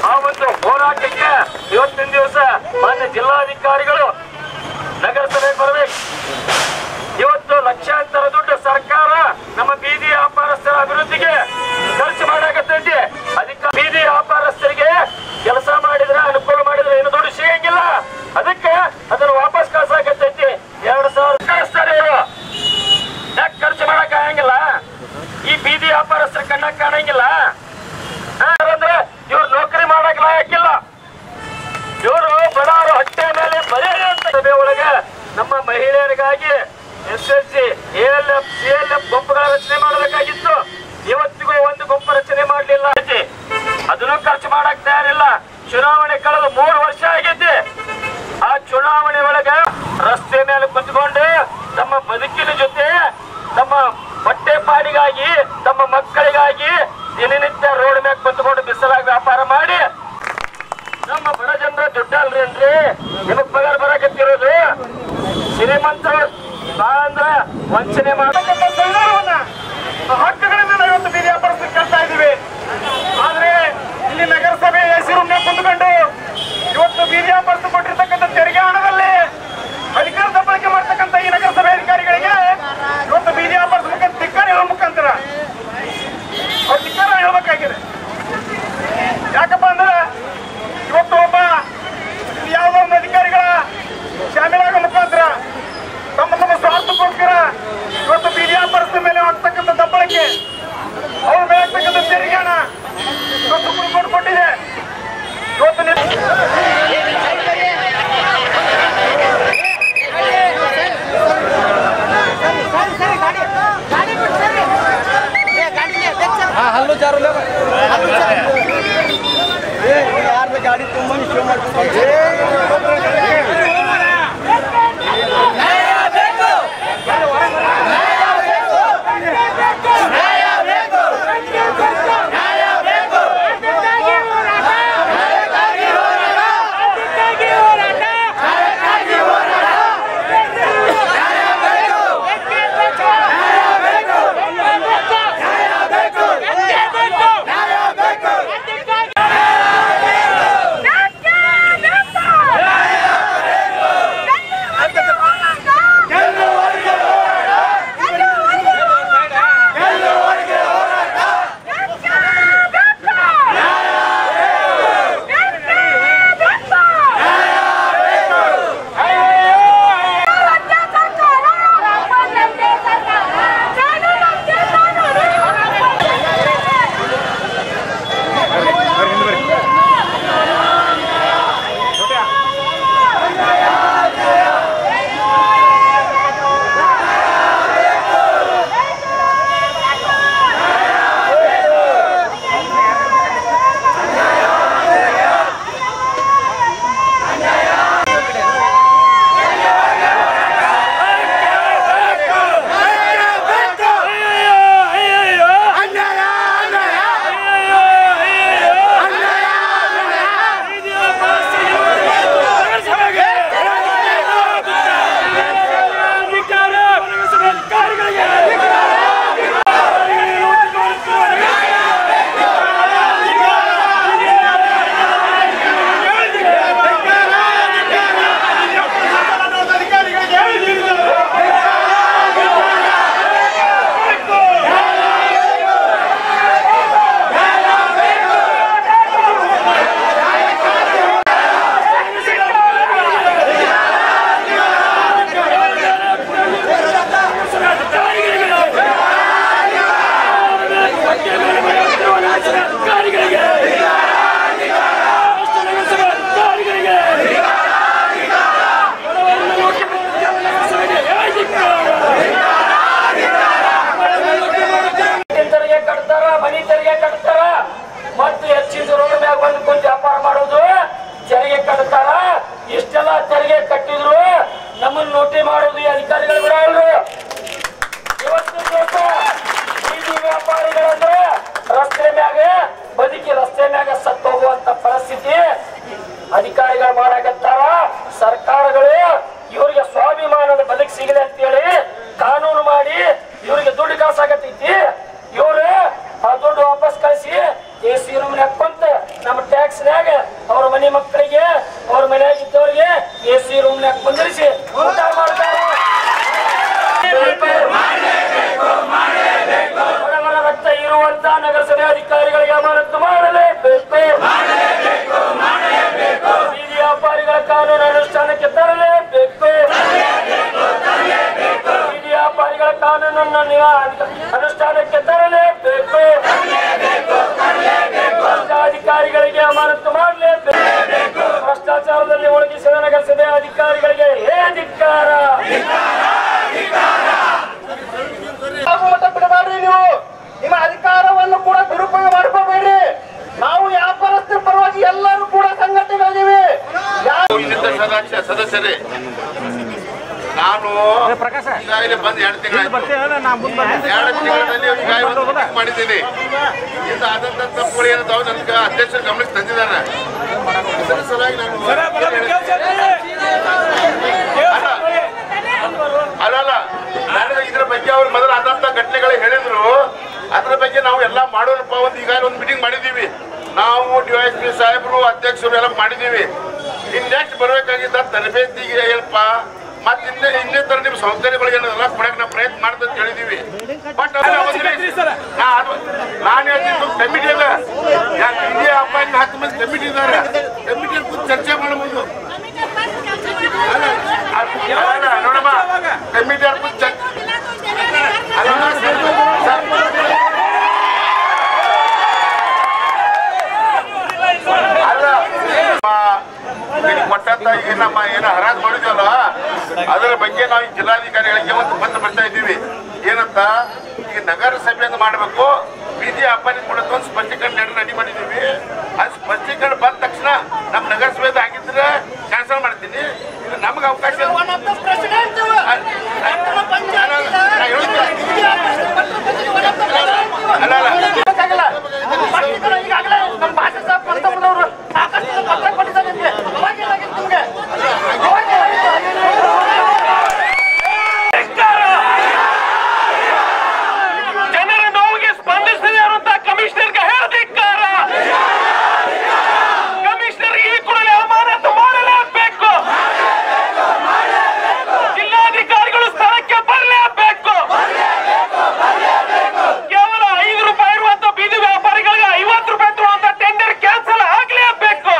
ಆ ಒಂದು ಹೋರಾಟಕ್ಕೆ ಇವತ್ತಿನ ದಿವಸ ಮಾನ್ಯ ಜಿಲ್ಲಾಧಿಕಾರಿಗಳು ನಗರಸಭೆಗೆ ಬರಬೇಕು ಇವತ್ತು ಲಕ್ಷಾಂತರ ದುಡ್ಡು ಸರ್ಕಾರ ನಮ್ಮ ಬೀದಿ ವ್ಯಾಪಾರಸ್ಥರ ಅಭಿವೃದ್ಧಿಗೆ ಖರ್ಚು ಮಾಡಾಕತ್ತೈತಿ ಅದಕ್ಕೆ ಬೀದಿ ವ್ಯಾಪಾರಸ್ಥರಿಗೆ ಕೆಲಸ ಮಾಡಿದ್ರೆ ಅನುಕೂಲ ಮಾಡಿದ್ರೆ ಏನು ದುಡ್ಡು ಸಿಗಂಗಿಲ್ಲ ಅದಕ್ಕೆ ಅದನ್ನು ವಾಪಸ್ ಕಳ್ಸಾಕತ್ತೈತಿ ಎರಡು ಸಾವಿರ ಕಳಿಸ್ತಾರೆ ಇವರು ಯಾಕೆ ಖರ್ಚು ಮಾಡಕ್ ಆಗಂಗಿಲ್ಲ ಈ ಬೀದಿ ವ್ಯಾಪಾರಸ್ಥರ ಕಣ್ಣಾಗ ಕಾಣಂಗಿಲ್ಲ ಹಾ, ಅಂದ್ರೆ ಇವ್ರು ನೌಕರಿ ಮಾಡಕ್ ಲಾಯಕ್ಕಿಲ್ಲ ಇವರು ಬಡವರು ಹೊಟ್ಟೆ ಮೇಲೆ ಬರೀ ಅಂತ ಸಭೆ ಒಳಗೆ ನಮ್ಮ ಮಹಿಳೆಯರಿಗಾಗಿ S S C L F C L F ಗುಂಪುಗಳ ರಚನೆ ಮಾಡಬೇಕಾಗಿತ್ತು ಇವತ್ತಿಗೂ ಒಂದು ಗುಂಪು ರಚನೆ ಮಾಡಲಿಲ್ಲ ಅದನ್ನು ಖರ್ಚು ಮಾಡಕ್ ತಯಾರಿಲ್ಲ ಚುನಾವಣೆ ಕಳೆದು ಮೂರು ವರ್ಷ ಆಗಿದ್ದೆ ಆ ಚುನಾವಣೆ ಒಳಗೆ ರಸ್ತೆ ಮೇಲೆ ಕುತ್ಕೊಂಡು ತಮ್ಮ ಬದುಕಿನ ಜೊತೆ ತಮ್ಮ ಹೊಟ್ಟೆ ಪಾಡಿಗಾಗಿ ತಮ್ಮ ಮಕ್ಕಳಿಗಾಗಿ ದಿನನಿತ್ಯ ರೋಡ್ ಮೇಲೆ ಕುತ್ಕೊಂಡು ಬಿಸಿಲಾಗಿ ವ್ಯಾಪಾರ ಮಾಡಿ ನಮ್ಮ ಬಡ ಜನರ ದುಡ್ಡು ಅಲ್ರೇನ್ರಿ ನಿಮಗ್ ಪಗಾರ ಬರಕತ್ತಿರೋದು ಶ್ರೀಮಂತರು ಬಾ ಅಂದ್ರ ವಂಚನೆ ಮಾಡತಕ್ಕಂಥ ಸಂವಿಧಾನವನ್ನ ಆ ಹಕ್ಕುಗಳನ್ನ ನಾವು ಇವತ್ತು ಬೀದಿ ವ್ಯಾಪಾರಸ್ಥರಿಗೆ ಕೇಳ್ತಾ ಇದೀವಿ ಆದ್ರೆ ಇಲ್ಲಿ ನಗರಸಭೆ ಎಸಿ ರೂಮ್ನ ಕುಂತ್ಕೊಂಡು ಇವತ್ತು ಬೀದಿ ವ್ಯಾಪಾರಸ್ಥರು ಕೊಟ್ಟಿರ್ತಕ್ಕಂಥ ತೆರಿಗೆ ಹಣದಲ್ಲಿ ಅಧಿಕಾರ ದಬ್ಬಳಿಕೆ ಮಾಡ್ತಕ್ಕಂಥ ಈ ನಗರಸಭೆ ಅಧಿಕಾರಿಗಳಿಗೆ ಇವತ್ತು ಬೀದಿ ವ್ಯಾಪಾರಸ್ಥರಿಗೆ ಧಿಕ್ಕಾರ ಹೇಳೋ ಮುಖಾಂತರ ಅವ್ರು ಧಿಕ್ಕಾರ ಹೇಳ್ಬೇಕಾಗಿದೆ ಯಾಕಪ್ಪ ಅಂದ್ರೆ ಇವತ್ತು ಒಬ್ಬ ಯಾವುದೋ ಒಂದು ಅಧಿಕಾರಿಗಳ ಶಾಮೀಲಾಗೋ ಮುಖಾಂತರ ತಮ್ಮ ತಮ್ಮ ಸ್ವಾರ್ಥಕ್ಕೋಸ್ಕರ ಇವತ್ತು ಬೀದಿ ವ್ಯಾಪಾರಸ್ಥರ ಮೇಲೆ ಆಗ್ತಕ್ಕಂಥ ದಬ್ಬಳಿಕೆ ಅವ್ರ ಮೇಲೆ ಆಗ್ತಕ್ಕಂಥ ತೆರಿಗೆ ಹಣ ಇವತ್ತು ಸುಪ್ರೀಂ ಕೋರ್ಟ್ ಕೊಟ್ಟಿದೆ ಇವತ್ತು ನೀವು ಹಲ್ಲು ಚಾರು ಯಾರ್ದ ಗಾಡಿ ತುಂಬ ಶೋ ಮಾಡ್ಕೊಂಡು ತೆರಿಗೆ ಕಟ್ತಾರ ಮನಿ ತೆರಿಗೆ ಕಟ್ತಾರ ಮತ್ತು ಹೆಚ್ಚಿನ ರೋಡ್ ಮ್ಯಾಗ ಬಂದು ಕುಂತು ವ್ಯಾಪಾರ ಮಾಡೋದು ತೆರಿಗೆ ಕಟ್ತಾರ ಇಷ್ಟೆಲ್ಲ ತೆರಿಗೆ ಕಟ್ಟಿದ್ರು ನಮ್ಮನ್ನ ನೋಟಿ ಮಾಡೋದು ಈ ಅಧಿಕಾರಿಗಳು ಬಿಡಲ್ರು ಇವತ್ತು ದಿವಸ ಬೀದಿ ವ್ಯಾಪಾರಿಗಳಂದ್ರೆ ರಸ್ತೆ ಮ್ಯಾಗ ಬದುಕಿ ರಸ್ತೆ ಮ್ಯಾಗ ಸತ್ತು ಹೋಗುವಂತ ಪರಿಸ್ಥಿತಿ ಅಧಿಕಾರಿಗಳು ಮಾಡಕತ್ತಾರ ಸರ್ಕಾರಗಳು ಇವರಿಗೆ ಸ್ವಾಭಿಮಾನದ ಬದುಕು ಸಿಗಲಿ ಅಂತೇಳಿ ಕಾನೂನು ಮಾಡಿ ಇವರಿಗೆ ದುಡ್ಡು ಕಳ್ಸಾಕತ್ತೈತಿ ಇವ್ರು ಆ ದುಡ್ಡು ವಾಪಸ್ ಕಳಿಸಿ ಎ ಸಿ ರೂಮ್ನಾಗ ಕುಂತ ನಮ್ಮ ಟ್ಯಾಕ್ಸ್ನ್ಯಾಗ ಸದಸ್ಯ ಸದಸ್ಯರೇ ನಾನು ಈಗಾಗಲೇ ಬಂದು ಎರಡು ತಿಂಗಳಾಯ್ತು ಎರಡು ತಿಂಗಳಲ್ಲಿ ಈಗಾಗಲೇ ಒಂದು meeting ಮಾಡಿದ್ದೀನಿ ಇಂದ ಆದಂತ ತಪ್ಪುಗಳು ತಾವು ನನಗೆ ಅಧ್ಯಕ್ಷರ ಗಮನಕ್ಕೆ ತಂದಿದ್ದಾರೆ ಇದರ ಸಲುವಾಗಿ ನಾನು ಅಲ್ಲ ಅಲ್ಲ ನನಗೆ ಇದ್ರ ಬಗ್ಗೆ ಅವ್ರು ಮೊದಲು ಆದಂತ ಘಟನೆಗಳು ಹೇಳಿದ್ರು ಅದ್ರ ಬಗ್ಗೆ ನಾವು ಎಲ್ಲ ಮಾಡೋಣಪ್ಪ ಒಂದು ಈಗಾಗಲೇ ಒಂದು ಮೀಟಿಂಗ್ ಮಾಡಿದ್ದೀವಿ ನಾವು ಡಿ ಎಸ್ ಪಿ ಸಾಹೇಬರು ಅಧ್ಯಕ್ಷರು ಎಲ್ಲ ಮಾಡಿದ್ದೀವಿ ಇನ್ ನೆಕ್ಸ್ಟ್ ಬರಬೇಕಾಗಿದ್ದ ತರಬೇತಿಗೆ ಏನಪ್ಪ ಮತ್ತೆ ಇನ್ನೇ ಇನ್ನೇ ತರ ನಿಮ್ಮ ಸೌಕರ್ಯಗಳು ಏನಲ್ಲ ಕೊಡಕ್ಕೆ ನಾವು ಪ್ರಯತ್ನ ಮಾಡ್ತಾ ಅಂತ ಹೇಳಿದೀವಿ ಬಟ್ ನಾನು ಹೇಳ್ತಿದ್ದು ಕಮಿಟಿ ಅಲ್ಲ ಯಾಕೆ ಇಂಡಿಯಾ ಹಬ್ಬ ಇನ್ನು ಹತ್ತು ಮಂದಿ ಕಮಿಟಿ ಇದ್ದಾರೆ ಕಮಿಟಿಯಲ್ಲಿ ಕೂತು ಚರ್ಚೆ ಮಾಡಬಹುದು ಅಲ್ಲ, ಅಲ್ಲ, ನೋಡಮ್ಮ ಕಮಿಟಿ ಅವ್ರು ಕೂತು ಚರ್ಚೆ ಅಲ್ಲ, ಸರ್, ಸರ್, ಅಲ್ಲ ನಮ್ಮ ಈಗ ಕೊಟ್ಟಂತ ಈಗ ನಮ್ಮ ಏನು ಹರಾಜು ಮಾಡಿದ್ವಲ್ಲ ಅದರ ಬಗ್ಗೆ ನಾವು ಈ ಜಿಲ್ಲಾಧಿಕಾರಿಗಳಿಗೆ ಒಂದು ಪತ್ರ ಬರ್ತಾ ಇದ್ದೀವಿ ಏನಂತ ಈಗ ನಗರಸಭೆಯನ್ನು ಮಾಡಬೇಕು ಬೀದಿ ವ್ಯಾಪಾರಿ ಕೊಡುತ್ತ ಒಂದು ಸ್ಪಷ್ಟೀಕರಣ ಎರಡು ರೆಡಿ ಮಾಡಿದ್ದೀವಿ ಅದು ಸ್ಪಷ್ಟೀಕರಣ ಬಂದ ತಕ್ಷಣ ನಮ್ಮ ನಗರಸಭೆದು ಆಗಿದ್ರೆ ಕ್ಯಾನ್ಸಲ್ ಮಾಡ್ತೀನಿ ಇದು ನಮ್ಗೆ ಅವಕಾಶ ಅಲ್ಲ ಅಲ್ಲ ಜನರ ನೋವಿಗೆ ಸ್ಪಂದಿಸದೇ ಇರುವಂತ ಕಮಿಷನರ್ಗೆ ಹೇಳದಿಕ್ಕಾರ ಕಮಿಷನರ್ ಈ ಕೂಡಲೇ ಅಮಾನತು ಮಾಡಲೇಬೇಕು ಜಿಲ್ಲಾಧಿಕಾರಿಗಳು ಸ್ಥಳಕ್ಕೆ ಬರಲೇಬೇಕು ಕೇವಲ ಐದು ರೂಪಾಯಿ ಇರುವಂತ ಬೀದಿ ವ್ಯಾಪಾರಿಗಳಿಗೆ ಐವತ್ತು ರೂಪಾಯಿ ತರುವಂತ ಟೆಂಡರ್ ಕ್ಯಾನ್ಸಲ್ ಆಗ್ಲೇಬೇಕು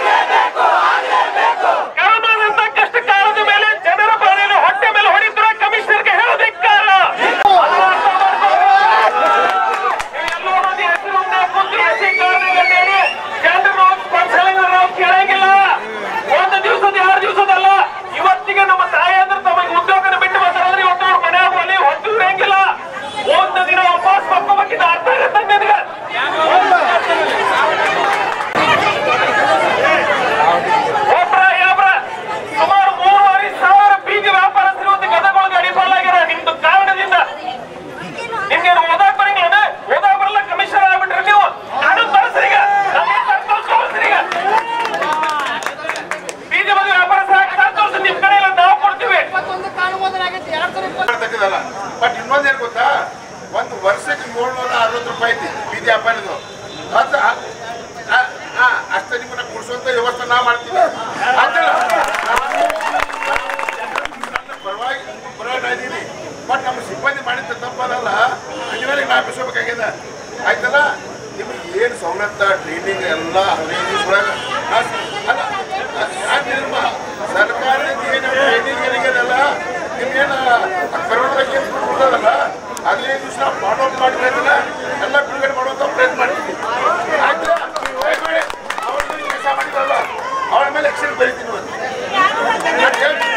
ಕರೋನಾದಂತ ಕಷ್ಟ ಕಾಲದ ಮೇಲೆ ಜನರ ಬಾಳಿನ ಹೊಟ್ಟೆ ಮೇಲೆ ಹೊಡಿದ್ರ ಕಮಿಷನರ್ಗೆ ಹೇಳದಿಕ್ಕಾರ ಒಂದು ದಿವಸದ ಎರಡು ದಿವಸದಲ್ಲ ಇವತ್ತಿಗೆ ನಮ್ಮ ತಾಯಂದ್ರೆ ತಮಗೆ ಉದ್ಯೋಗನ ಬಿಟ್ಟು ಬರ್ತಾರೆ ಇವತ್ತು ಅವ್ರ ಮನೆ ಒಲೆ ಹೊತ್ತು ಇರಂಗಿಲ್ಲ ಒಂದು ದಿನ ಉಪವಾಸ ಮಾಡ್ಕೋಬೇಕಿದ್ದ ಅರ್ಥ ಆಗತ್ತೆ ನಿನಗೆ ಒಬ್ರ ಯಾಬ್ರ ಸುಮಾರು ಮೂರುವರೆ ಸಾವಿರ ಬೀದಿ ವ್ಯಾಪಾರಸ್ಥರು ಇವತ್ತು ಗದಗೊಳಗೆ ಅಡಿಪಾಲಾಗ್ಯಾರ ನಿಮ್ದು ಕಾರಣದಿಂದ ನಿಮ್ಗೆ ಓದಾಕ್ ಬರಂಗಿಲ್ಲ ಓದಾಕ್ ಬರಲ್ಲ ಕಮಿಷನರ್ ಆಗ್ಬಿಟ್ರಿ ನೀವು ಕಾನೂನು ತರಿಸ್ರಿ ಈಗ ನಮ್ಗೆ ತರ್ಸ್ಕೊಂಡ್ ತೋರಿಸ್ರಿ ಈಗ ಬೀದಿ ಬದಿ ವ್ಯಾಪಾರಸ್ಥರ ತೋರಿಸಿ ನಿಮ್ ಕಡೆ ಎಲ್ಲ ನಾವು ಕೊಡ್ತೀವಿ ತೆಗೆದಲ್ಲ ಬಟ್ ಇನ್ನೊಂದೇನು ಗೊತ್ತಾ ಒಂದು ವರ್ಷಕ್ಕೆ ಏಳ್ನೂರ ಅರವತ್ತು ರೂಪಾಯಿ ಐತಿ ಬೀದಿ ವ್ಯಾಪಾರಿದು ಅದು ಆ- ಆ- ಆ, ಅಷ್ಟೇ ನಿಮ್ಮನ್ನ ಕೊಡಿಸುವಂತ ವ್ಯವಸ್ಥೆ ನಾ ಮಾಡ್ತೀವಿ ಅದಲ್ಲ ನನ್ನ ಪರವಾಗಿ ಪರವಾಗಿ ಇದ್ದೀನಿ ಬಟ್ ನಮ್ಮ ಸಿಬ್ಬಂದಿ ಮಾಡಿದ್ದ ತಪ್ಪದಲ್ಲ ಅನಿವಾರ್ಯ ನಾ ಬಿಡಿಸ್ಬೇಕಾಗ್ಯದ ಆಯ್ತಲ್ಲ ನಿಮಗೆ ಏನು ಸವಲತ್ತ ಟ್ರೈನಿಂಗ್ ಎಲ್ಲ ಹದಿನೈದು ದಿವಸ ಒಳಗೆ ಅಲ್ಲ ಯಾಕಿರಮ್ಮ ಸರ್ಕಾರದಿಂದ ಏನು ಟ್ರೈನಿಂಗ್ ಏನಾಗ್ಯದಲ್ಲ ನಿಮ್ಗೇನು ಕರೋನಾದಾಗ ಏನು ಕೊಡ್ತದಲ್ಲ ಹದಿನೈದು ದಿವಸ ಮಾಡೋ ಮಾಡಿದ್ರಲ್ಲ ಎಲ್ಲ ಬಿಡುಗಡೆ ಮಾಡುವಂತ ಪ್ರಯತ್ನ ಮಾಡ್ತೀವಿ ಆಯ್ತು ದಯಮಾಡಿ ಅವ್ರ ಕೆಲಸ ಮಾಡಿದ್ರಲ್ಲ ಅವಳ ಮೇಲೆ ಆಕ್ಷನ್ ಬರೀತೀನಿ ಇವತ್ತು ಹೇಳ್ತೀನಿ.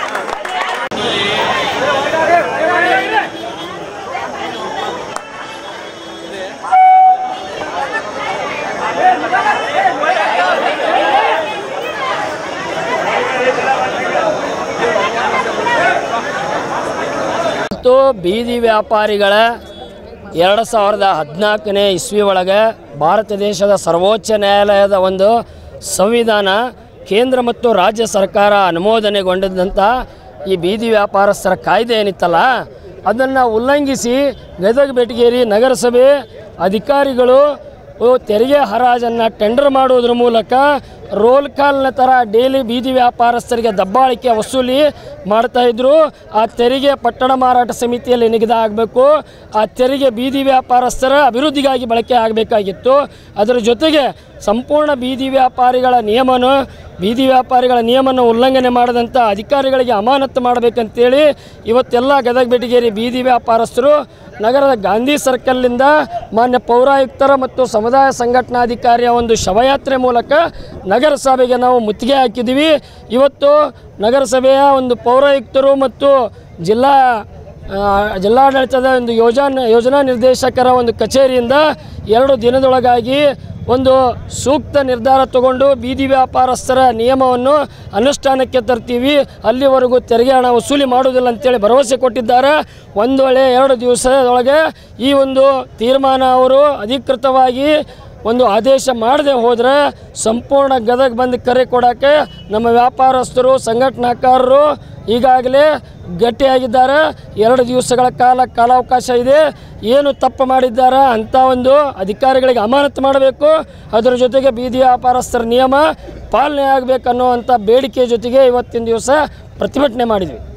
ಮತ್ತು ಬೀದಿ ವ್ಯಾಪಾರಿಗಳ ಎರಡು ಸಾವಿರದ ಹದಿನಾಲ್ಕನೇ ಇಸ್ವಿ ಒಳಗೆ ಭಾರತ ದೇಶದ ಸರ್ವೋಚ್ಚ ನ್ಯಾಯಾಲಯದ ಒಂದು ಸಂವಿಧಾನ ಕೇಂದ್ರ ಮತ್ತು ರಾಜ್ಯ ಸರ್ಕಾರ ಅನುಮೋದನೆಗೊಂಡಂಥ ಈ ಬೀದಿ ವ್ಯಾಪಾರಸ್ಥರ ಕಾಯ್ದೆ ಏನಿತ್ತಲ್ಲ ಅದನ್ನು ಉಲ್ಲಂಘಿಸಿ ಗದಗ ಬೆಟಗೇರಿ ನಗರಸಭೆ ಅಧಿಕಾರಿಗಳು ಓ, ತೆರಿಗೆ ಹರಾಜನ್ನು ಟೆಂಡರ್ ಮಾಡೋದ್ರ ಮೂಲಕ ರೋಲ್ ಕಾಲ್ನ ಥರ ಡೈಲಿ ಬೀದಿ ವ್ಯಾಪಾರಸ್ಥರಿಗೆ ದಬ್ಬಾಳಿಕೆ ವಸೂಲಿ ಮಾಡ್ತಾಯಿದ್ರು ಆ ತೆರಿಗೆ ಪಟ್ಟಣ ಮಾರಾಟ ಸಮಿತಿಯಲ್ಲಿ ನಿಗದಿ ಆಗಬೇಕು ಆ ತೆರಿಗೆ ಬೀದಿ ವ್ಯಾಪಾರಸ್ಥರ ಅಭಿವೃದ್ಧಿಗಾಗಿ ಬಳಕೆ ಆಗಬೇಕಾಗಿತ್ತು ಅದರ ಜೊತೆಗೆ ಸಂಪೂರ್ಣ ಬೀದಿ ವ್ಯಾಪಾರಿಗಳ ನಿಯಮನ ಬೀದಿ ವ್ಯಾಪಾರಿಗಳ ನಿಯಮನ ಉಲ್ಲಂಘನೆ ಮಾಡದಂಥ ಅಧಿಕಾರಿಗಳಿಗೆ ಅಮಾನತ್ತು ಮಾಡಬೇಕಂತೇಳಿ ಇವತ್ತೆಲ್ಲ ಗದಗ ಬೆಟಗೇರಿ ಬೀದಿ ವ್ಯಾಪಾರಸ್ಥರು ನಗರದ ಗಾಂಧಿ ಸರ್ಕಲ್ನಿಂದ ಮಾನ್ಯ ಪೌರಾಯುಕ್ತರ ಮತ್ತು ಸಮುದಾಯ ಸಂಘಟನಾಧಿಕಾರಿಯ ಒಂದು ಶವಯಾತ್ರೆ ಮೂಲಕ ನಗರಸಭೆಗೆ ನಾವು ಮುತ್ತಿಗೆ ಹಾಕಿದ್ದೀವಿ ಇವತ್ತು ನಗರಸಭೆಯ ಒಂದು ಪೌರಾಯುಕ್ತರು ಮತ್ತು ಜಿಲ್ಲಾ ಆ, ಜಿಲ್ಲಾಡಳಿತದ ಒಂದು ಯೋಜನಾ ಯೋಜನಾ ನಿರ್ದೇಶಕರ ಒಂದು ಕಚೇರಿಯಿಂದ ಎರಡು ದಿನದೊಳಗಾಗಿ ಒಂದು ಸೂಕ್ತ ನಿರ್ಧಾರ ತಗೊಂಡು ಬೀದಿ ವ್ಯಾಪಾರಸ್ಥರ ನಿಯಮವನ್ನು ಅನುಷ್ಠಾನಕ್ಕೆ ತರ್ತೀವಿ ಅಲ್ಲಿವರೆಗೂ ತೆರಿಗೆ ಹಣ ವಸೂಲಿ ಮಾಡುವುದಿಲ್ಲ ಅಂತೇಳಿ ಭರವಸೆ ಕೊಟ್ಟಿದ್ದಾರೆ ಒಂದು ವೇಳೆ ಎರಡು ದಿವಸದೊಳಗೆ ಈ ಒಂದು ತೀರ್ಮಾನ ಅವರು ಅಧಿಕೃತವಾಗಿ ಒಂದು ಆದೇಶ ಮಾಡದೆ ಹೋದರೆ ಸಂಪೂರ್ಣ ಗದಗ ಬಂದು ಕರೆ ಕೊಡೋಕ್ಕೆ ನಮ್ಮ ವ್ಯಾಪಾರಸ್ಥರು ಸಂಘಟನಾಕಾರರು ಈಗಾಗಲೇ ಗಟ್ಟಿಯಾಗಿದ್ದಾರೆ ಎರಡು ದಿವಸಗಳ ಕಾಲ ಕಾಲಾವಕಾಶ ಇದೆ ಏನು ತಪ್ಪು ಮಾಡಿದ್ದಾರೆ ಅಂಥ ಒಂದು ಅಧಿಕಾರಿಗಳಿಗೆ ಅಮಾನತು ಮಾಡಬೇಕು ಅದರ ಜೊತೆಗೆ ಬೀದಿ ವ್ಯಾಪಾರಸ್ಥರ ನಿಯಮ ಪಾಲನೆ ಆಗಬೇಕನ್ನುವಂಥ ಬೇಡಿಕೆ ಜೊತೆಗೆ ಇವತ್ತಿನ ದಿವಸ ಪ್ರತಿಭಟನೆ ಮಾಡಿದ್ವಿ